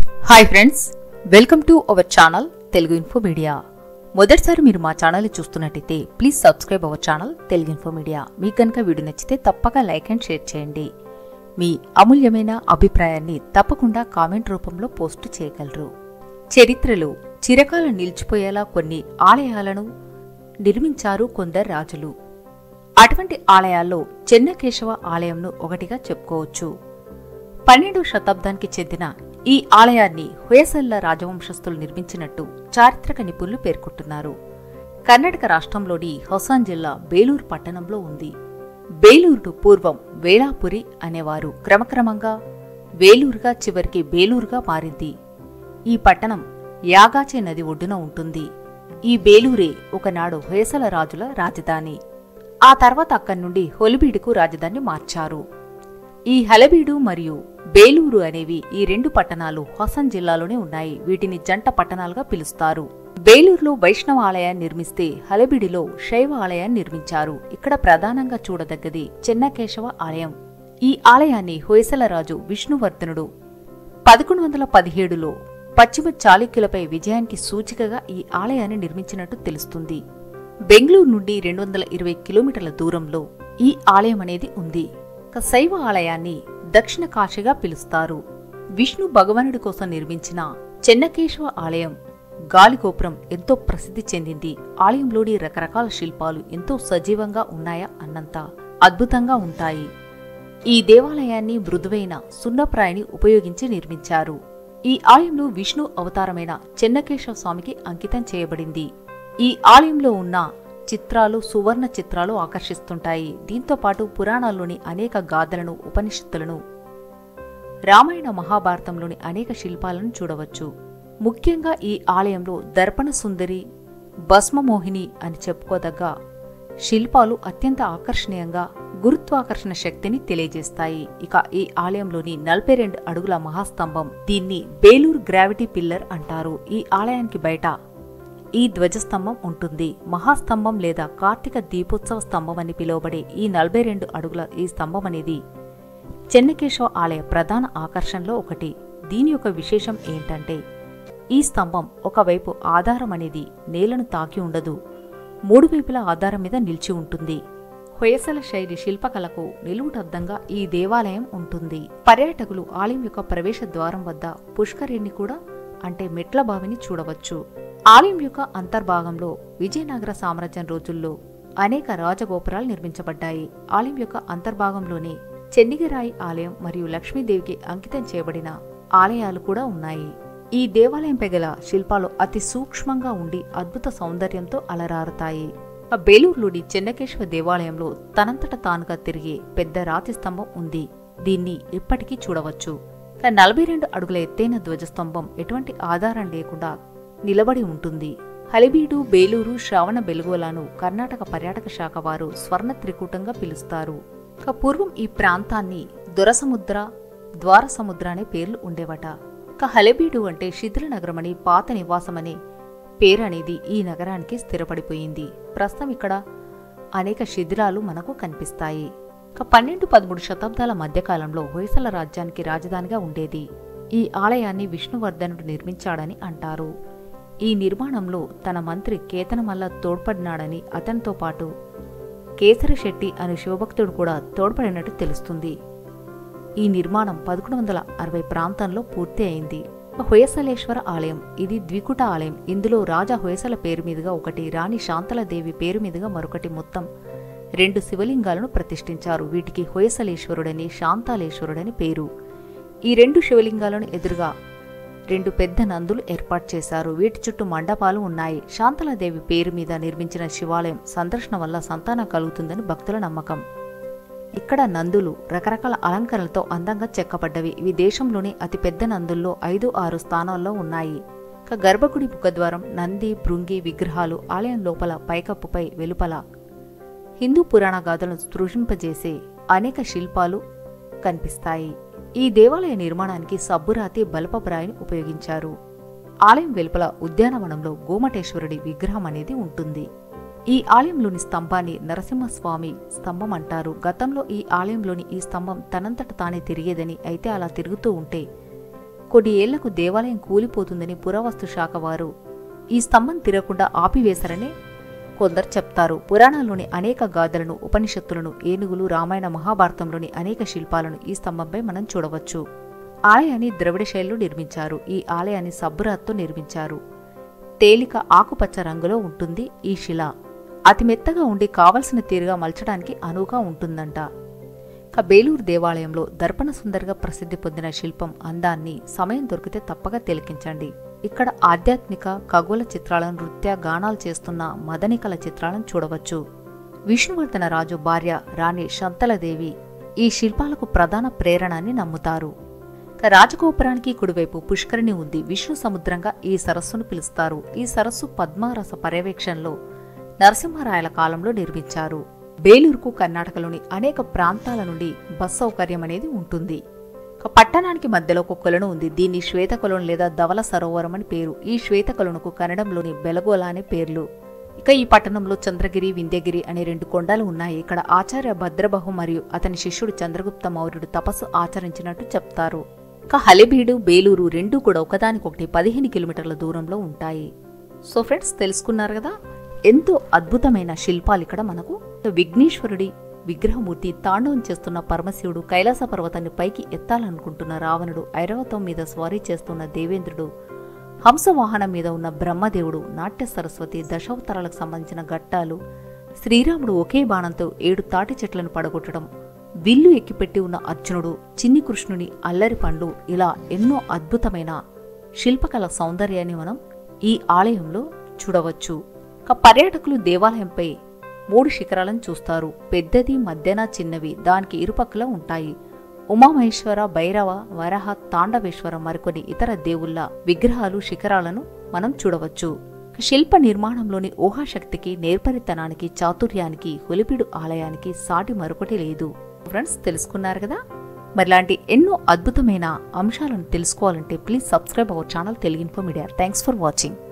hi friends welcome to our channel Telugu info media మొదటిసారి మీరు మా ఛానల్ని చూస్తున్నట్టయితే please subscribe our channel Telugu info media మీకు కనుక వీడియో నచ్చితే తప్పక లైక్ అండ్ షేర్ చేయండి మీ అమూల్యమైన అభిప్రాయాన్ని తప్పకుండా కామెంట్ రూపంలో పోస్ట్ చేయగలరు చరిత్రలో చిరకాలం నిలిచిపోయేలా కొన్ని ఆలయాలను నిర్మించారు కొందరు రాజులు అటువంటి ఆలయాల్లో చెన్నకేశవ ఆలయంను ఒకటిగా చెప్పుకోవచ్చు పన్నెండవ శతాబ్దానికి చెందిన ఈ ఆలయాన్ని హొయసల్ల రాజవంశస్థులు నిర్మించినట్టు చారిత్రక నిపుణులు పేర్కొంటున్నారు కర్ణాటక రాష్ట్రంలోని హొసాన్ జిల్లా బేలూరు పట్టణంలో ఉంది బేలూరును పూర్వం వేళాపురి అనేవారు క్రమక్రమంగా వేలూరుగా చివరికి బేలూరుగా మారింది ఈ పట్టణం యాగాచే నది ఒడ్డున ఉంటుంది ఈ బేలూరే ఒకనాడు హొయసల రాజుల రాజధాని ఆ తర్వాత అక్కడి నుండి హొలిబీడుకు రాజధాని మార్చారు ఈ హలబీడు మరియు బేలూరు అనేవి ఈ రెండు పట్టణాలు హొసన్ జిల్లాలోనే ఉన్నాయి వీటిని జంట పట్టణాలుగా పిలుస్తారు బేలూరులో వైష్ణవ ఆలయాన్ని నిర్మిస్తే హలబిడిలో శైవ ఆలయాన్ని నిర్మించారు ఇక్కడ ప్రధానంగా చూడదగ్గది చెన్నకేశవ ఆలయం ఈ ఆలయాన్ని హొయసలరాజు విష్ణువర్ధనుడు పదకొండు వందల పదిహేడులో పశ్చిమ చాళుక్యులపై విజయానికి సూచికగా ఈ ఆలయాన్ని నిర్మించినట్టు తెలుస్తుంది బెంగళూరు నుండి రెండు వందల ఇరవై కిలోమీటర్ల దూరంలో ఈ ఆలయం అనేది ఉంది ఒక శైవ ఆలయాన్ని దక్షిణ కాశీగా పిలుస్తారు విష్ణు భగవానుడి కోసం నిర్మించిన చెన్నకేశవ ఆలయం గాలిగోపురం ఎంతో ప్రసిద్ధి చెందింది ఆలయంలోని రకరకాల శిల్పాలు ఎంతో సజీవంగా ఉన్నాయా అన్నంత అద్భుతంగా ఉంటాయి ఈ దేవాలయాన్ని మృదువైన సున్నప్రాయిని ఉపయోగించి నిర్మించారు ఈ ఆలయంలో విష్ణు అవతారమైన చెన్నకేశవ స్వామికి అంకితం చేయబడింది ఈ ఆలయంలో ఉన్న చిత్రాలు సువర్ణ చిత్రాలు ఆకర్షిస్తుంటాయి దీంతో పాటు పురాణాల్లోని అనేక గాథలను ఉపనిషత్తులను రామాయణ మహాభారతంలోని అనేక శిల్పాలను చూడవచ్చు ముఖ్యంగా ఈ ఆలయంలో దర్పణ సుందరి భస్మమోహిని అని చెప్పుకోదగ్గ శిల్పాలు అత్యంత ఆకర్షణీయంగా గురుత్వాకర్షణ శక్తిని తెలియజేస్తాయి ఇక ఈ ఆలయంలోని నలభై రెండు అడుగుల మహాస్తంభం దీన్ని బేలూరు గ్రావిటీ పిల్లర్ అంటారు ఈ ఆలయానికి బయట ఈ ధ్వజస్తంభం ఉంటుంది మహాస్తంభం లేదా కార్తీక దీపోత్సవ స్తంభం అని పిలువబడే ఈ నలభై రెండు అడుగుల ఈ స్తంభం అనేది చెన్నకేశవ ఆలయ ప్రధాన ఆకర్షణలో ఒకటి దీని యొక్క విశేషం ఏంటంటే ఈ స్తంభం ఒకవైపు ఆధారం అనేది నేలను తాకి ఉండదు మూడు వైపుల ఆధారం మీద నిలిచి ఉంటుంది హొయసల శైలి శిల్పకళకు నిలువుటద్దంగా ఈ దేవాలయం ఉంటుంది పర్యాటకులు ఆలయం యొక్క ప్రవేశ ద్వారం వద్ద పుష్కరిణి కూడా అంటే మెట్ల బావిని చూడవచ్చు ఆలయం యొక్క అంతర్భాగంలో విజయనగర సామ్రాజ్యం రోజుల్లో అనేక రాజగోపురాలు నిర్మించబడ్డాయి ఆలయం యొక్క అంతర్భాగంలోనే చెన్నిగరాయి ఆలయం మరియు లక్ష్మీదేవికి అంకితం చేయబడిన ఆలయాలు కూడా ఉన్నాయి ఈ దేవాలయంపై గల శిల్పాలు అతి సూక్ష్మంగా ఉండి అద్భుత సౌందర్యంతో అలరారుతాయి ఆ బేలూరులోని చెన్నకేశ్వర దేవాలయంలో తనంతట తానుగా తిరిగే పెద్ద రాతి స్తంభం ఉంది దీన్ని ఇప్పటికీ చూడవచ్చు కానీ నలభై రెండు అడుగుల ఎత్తైన ధ్వజస్తంభం ఎటువంటి ఆధారం లేకుండా నిలబడి ఉంటుంది హలిబీడు బేలూరు శ్రావణ బెలుగోలను కర్ణాటక పర్యాటక శాఖ వారు స్వర్ణ త్రికూటంగా పిలుస్తారు ఇక పూర్వం ఈ ప్రాంతాన్ని దొరసముద్ర ద్వారసముద్ర అనే పేర్లు ఉండేవట ఇక హలెబీడు అంటే శిథిల నగరమని పాత నివాసమని పేరు అనేది ఈ నగరానికి స్థిరపడిపోయింది ప్రస్తుతం ఇక్కడ అనేక శిథిలాలు మనకు కనిపిస్తాయి ఇక పన్నెండు పదమూడు శతాబ్దాల మధ్యకాలంలో హొయసల రాజ్యానికి రాజధానిగా ఉండేది ఈ ఆలయాన్ని విష్ణువర్ధనుడు నిర్మించాడని అంటారు ఈ నిర్మాణంలో తన మంత్రి కేతనమల్ల తోడ్పడినాడని అతనితో పాటు కేసరి శెట్టి అనే శివభక్తుడు కూడా తోడ్పడినట్టు తెలుస్తుంది ఈ నిర్మాణం పదకొండు వందల అరవై ప్రాంతంలో పూర్తి అయింది హొయసలేశ్వర ఆలయం ఇది ద్వికుట ఆలయం ఇందులో రాజా హొయసల పేరు మీదుగా ఒకటి రాణి శాంతలదేవి పేరు మీదుగా మరొకటి మొత్తం రెండు శివలింగాలను ప్రతిష్ఠించారు వీటికి హొయసలేశ్వరుడని శాంతాలేశ్వరుడని పేరు ఈ రెండు శివలింగాలను ఎదురుగా రెండు పెద్ద నందులు ఏర్పాటు చేశారు వీటి చుట్టూ మండపాలు ఉన్నాయి శాంతలాదేవి పేరు మీద నిర్మించిన శివాలయం సందర్శన వల్ల సంతానం కలుగుతుందని భక్తుల నమ్మకం ఇక్కడ నందులు రకరకాల అలంకరణలతో అందంగా చెక్కబడ్డవి ఇవి దేశంలోని అతిపెద్ద నందుల్లో ఐదు ఆరు స్థానాల్లో ఉన్నాయి ఇక గర్భగుడి ముఖద్వారం నంది భృంగి విగ్రహాలు ఆలయం లోపల పైకప్పుపై వెలుపల హిందూ పురాణ గాథలను స్పృశింపజేసే అనేక శిల్పాలు కనిపిస్తాయి ఈ దేవాలయ నిర్మాణానికి సబ్బురాతి బలపబ్రాయిని ఉపయోగించారు ఆలయం వెలుపల ఉద్యానవనంలో గోమటేశ్వరుడి విగ్రహం అనేది ఉంటుంది ఈ ఆలయంలోని స్తంభాన్ని నరసింహస్వామి స్తంభం అంటారు గతంలో ఈ ఆలయంలోని ఈ స్తంభం తనంతట తానే తిరిగేదని అయితే అలా తిరుగుతూ ఉంటే కొన్ని ఏళ్లకు దేవాలయం కూలిపోతుందని పురావస్తు శాఖ వారు ఈ స్తంభం తిరగకుండా ఆపివేశారని కొందరు చెప్తారు పురాణాల్లోని అనేక గాథలను ఉపనిషత్తులను ఏనుగులు రామాయణ మహాభారతంలోని అనేక శిల్పాలను ఈ స్తంభంపై మనం చూడవచ్చు ఆలయాన్ని ద్రవిడ శైలిలో నిర్మించారు ఈ ఆలయాన్ని సబ్బురాత్తో నిర్మించారు తేలిక ఆకుపచ్చ రంగులో ఉంటుంది ఈ శిల అతి మెత్తగా ఉండి కావలసిన తీరుగా మలచడానికి అనువుగా ఉంటుందంట ఇక బేలూరు దేవాలయంలో దర్పణ సుందరిగా ప్రసిద్ధి పొందిన శిల్పం అందాన్ని సమయం దొరికితే తప్పగా తిలకించండి ఇక్కడ ఆధ్యాత్మిక ఖగోళ చిత్రాలను నృత్య గానాలు చేస్తున్న మదనికల చిత్రాలను చూడవచ్చు విష్ణువర్ధన రాజు భార్య రాణి శంతలదేవి ఈ శిల్పాలకు ప్రధాన ప్రేరణని నమ్ముతారు ఇక రాజగోపురానికి కుడివైపు పుష్కరిణి ఉంది విష్ణు సముద్రంగా ఈ సరస్సును పిలుస్తారు ఈ సరస్సు పద్మారస పర్యవేక్షణలో నరసింహరాయల కాలంలో నిర్మించారు బేలూరుకు కర్ణాటకలోని అనేక ప్రాంతాల నుండి బస్ సౌకర్యం అనేది ఉంటుంది ఇక పట్టణానికి మధ్యలో ఒక కొలను ఉంది దీన్ని శ్వేతకొలను లేదా ధవల సరోవరం అని పేరు ఈ శ్వేతకొలనుకు కన్నడంలోని బెలగోల అనే పేర్లు ఇక ఈ పట్టణంలో చంద్రగిరి వింధ్యగిరి అనే రెండు కొండలు ఉన్నాయి ఇక్కడ ఆచార్య భద్రబహు మరియు అతని శిష్యుడు చంద్రగుప్త మౌర్యుడు తపస్సు ఆచరించినట్టు చెప్తారు ఇక హలెబీడు బేలూరు రెండూ కూడా ఒకదానికొకటి పదిహేను కిలోమీటర్ల దూరంలో ఉంటాయి సో ఫ్రెండ్స్ తెలుసుకున్నారు కదా ఎంతో అద్భుతమైన శిల్పాలు ఇక్కడ మనకు విఘ్నేశ్వరుడి విగ్రహమూర్తి తాండవం చేస్తున్న పరమశివుడు కైలాస పర్వతాన్ని పైకి ఎత్తాలనుకుంటున్న రావణుడు ఐరావతం మీద స్వారీ చేస్తున్న దేవేంద్రుడు హంసవాహనం మీద ఉన్న బ్రహ్మదేవుడు నాట్య సరస్వతి దశావతారాలకు సంబంధించిన ఘట్టాలు శ్రీరాముడు ఒకే బాణంతో ఏడు తాటి చెట్లను పడగొట్టడం విల్లు ఎక్కిపెట్టి ఉన్న అర్జునుడు చిన్ని కృష్ణుని అల్లరి పండు ఇలా ఎన్నో అద్భుతమైన శిల్పకళ సౌందర్యాన్ని మనం ఈ ఆలయంలో చూడవచ్చు ఇక పర్యాటకులు దేవాలయంపై మూడు శిఖరాలను చూస్తారు పెద్దది మధ్యన చిన్నవి దానికి ఇరుపక్కల ఉంటాయి ఉమామహేశ్వర భైరవ వరహ తాండవేశ్వర మరికొన్ని ఇతర దేవుళ్ళ విగ్రహాలు శిఖరాలను మనం చూడవచ్చు శిల్ప నిర్మాణంలోని ఊహాశక్తికి నేర్పరితనానికి చాతుర్యానికి హొలిపిడు ఆలయానికి సాటి మరొకటి లేదు ఫ్రెండ్స్ తెలుసుకున్నారు కదా మరిలాంటి ఎన్నో అద్భుతమైన అంశాలను తెలుసుకోవాలంటే please subscribe our channel Telugu info media thanks for watching